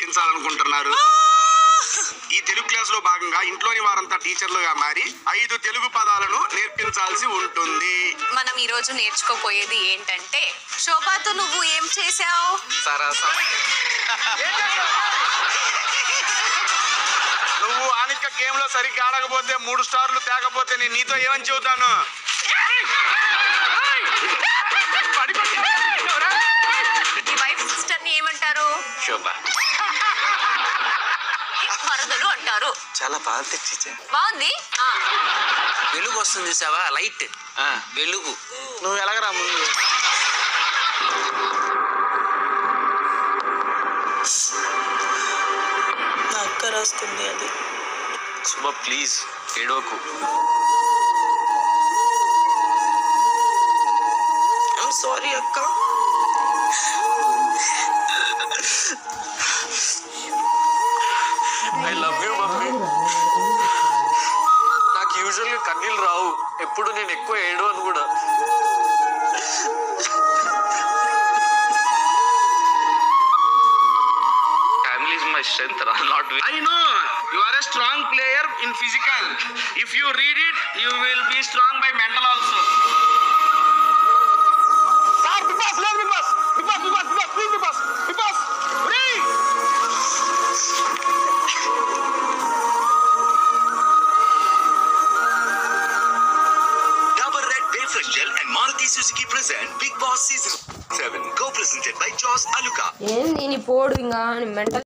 నేర్పించాలనుకుంటున్నారు ఈ తెలుగు క్లాస్ లో భాగంగా ఇంట్లోని వారంతా టీచర్లుగా మారి ఐదు తెలుగు పదాలను నేర్పించాల్సి ఉంటుంది మనం ఈ రోజు నేర్చుకోపోయేది ఏంటంటే శోభాతో నువ్వు ఏం చేసావు సరసం నువ్వు ఆనిక గేమ్ లో సరిగ్గా ఆడకపోతే మూడు స్టార్లు తేకపోతే నేను నీతో ఏమని చెబుతాను ఈ వైఫ్ సిస్టర్ ని ఏమంటారు శోభ మరదలు అంటారు చాలా బాగా తెచ్చిచ్చా బాగుంది ఆ, వెలుగు వస్తుంది చూసావా లైట్ వెలుగు నువ్వు ఎలాగరా ముందు నా అక్క రాసుకుంది అది శుభ ప్లీజ్ ఏడోకు ఐమ్ సారీ అక్క ఐ లవ్ యూ మమ్మీ నాకు యూజువల్గా కన్నీళ్ళు రావు ఎప్పుడు నేను ఎక్కువ ఏడు అని కూడా family is my strength not I know you are a strong player in physical. If you read it, you will be strong by mental also. Sir, Big Boss, let Big Boss. Big Boss, Big Boss, Big Boss, please Big Boss. Big Boss, free. Dabur Red Wafer Gel and Maruti Suzuki present Big Boss Season 7. Co-presented by Joss Aluka. ఏంది నీ పోడు ఇంకా mental